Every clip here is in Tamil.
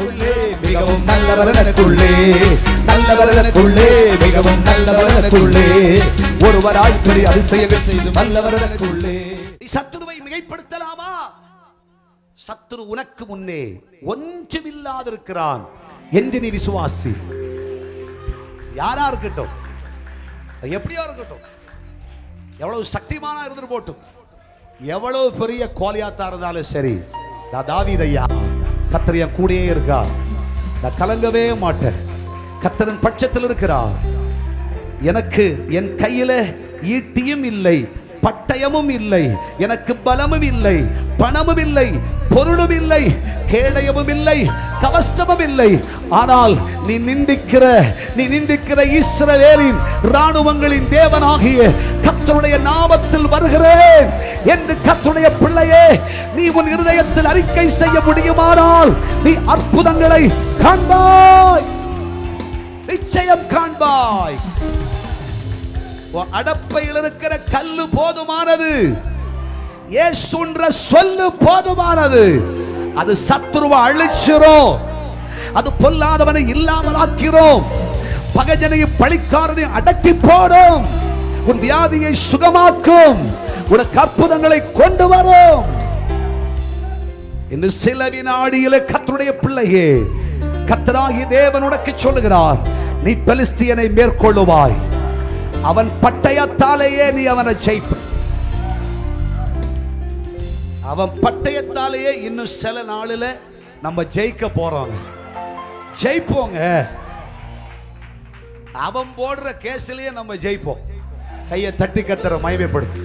எனக்குள்ளே மிகவும் நல்லவர் எனக்குள்ளே நல்லவர் எனக்குள்ளே மிகவும் நல்லவர் எனக்குள்ளே ஒருவராய் பெரிய அதிசயங்கள் செய்து வல்லவர் எனக்குள்ளே நீ சத்துருவை மிகைப்படுத்தலாமா சத்துரு உனக்கு முன்னே ஒன்றுமில்லாதிருக்கிறான் என்று நீ விசுவாசி யாரா இருக்கட்டும் அது எப்படியா இருக்கட்டும் எவ்வளவு சக்திமானா இருந்துட்டு போட்டும் எவ்வளவு பெரிய கோலியாத்தா இருந்தாலும் சரி நான் தாவீதையா கத்தர் என் கூடயே இருக்கா நான் கலங்கவே மாட்டேன் கத்தரின் பட்சத்தில் இருக்கிறார் எனக்கு என் கையில ஈட்டியும் இல்லை பட்டயமும் இல்லை எனக்கு பலமும் இல்லை பணமும் இல்லை பொருளும் இல்லை கேடயமும் இல்லை கவசமும் இல்லை ஆனால் நீ நிந்திக்கிற நீ நிந்திக்கிற இஸ்ரவேலின் ராணுவங்களின் தேவனாகிய கர்த்தருடைய நாமத்தில் வருகிறேன் என்று கர்த்தருடைய பிள்ளையே நீ உன் இருதயத்தில் அறிக்கை செய்ய முடியுமானால் நீ அற்புதங்களை காண்பாய் நிச்சயம் காண்பாய் உன் அடப்பையில் இருக்கிற கல்லு போதுமானது ஏசுன்ற சொல்லு போதுமானது அது சத்துருவ அழிச்சிரும் அது பொல்லாதவனை இல்லாமல் ஆக்கிறோம் பகஜனையும் பழிக்காரனையும் அடக்கி போடும் உன் வியாதியை சுகமாக்கும் உனக்கு அற்புதங்களை கொண்டு வரும் இன்னும் சில வினாடியில கத்தருடைய பிள்ளையே கத்தராகி தேவன் உனக்கு சொல்லுகிறார் நீ பெலிஸ்தியனை மேற்கொள்ளுவாய் அவன் பட்டயத்தாலேயே நீ அவனை ஜெயிப்ப அவன் பட்டயத்தாலேயே இன்னும் சில நாளில் நம்ம ஜெயிக்க போறோங்க ஜெயிப்போங்க அவன் போடுற கேஸ்லயே நம்ம ஜெயிப்போம் கையை தட்டி கத்தர மயமைப்படுத்து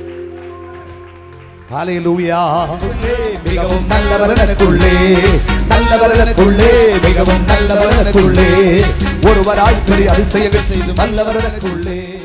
ஹalleluya மிகவும் நல்லவர் எனக்குள்ளே நல்லவர் எனக்குள்ளே மிகவும் நல்லவர் எனக்குள்ளே ஒருவராய் பெரிய அதிசயங்கள் செய்து வல்லவர் எனக்குள்ளே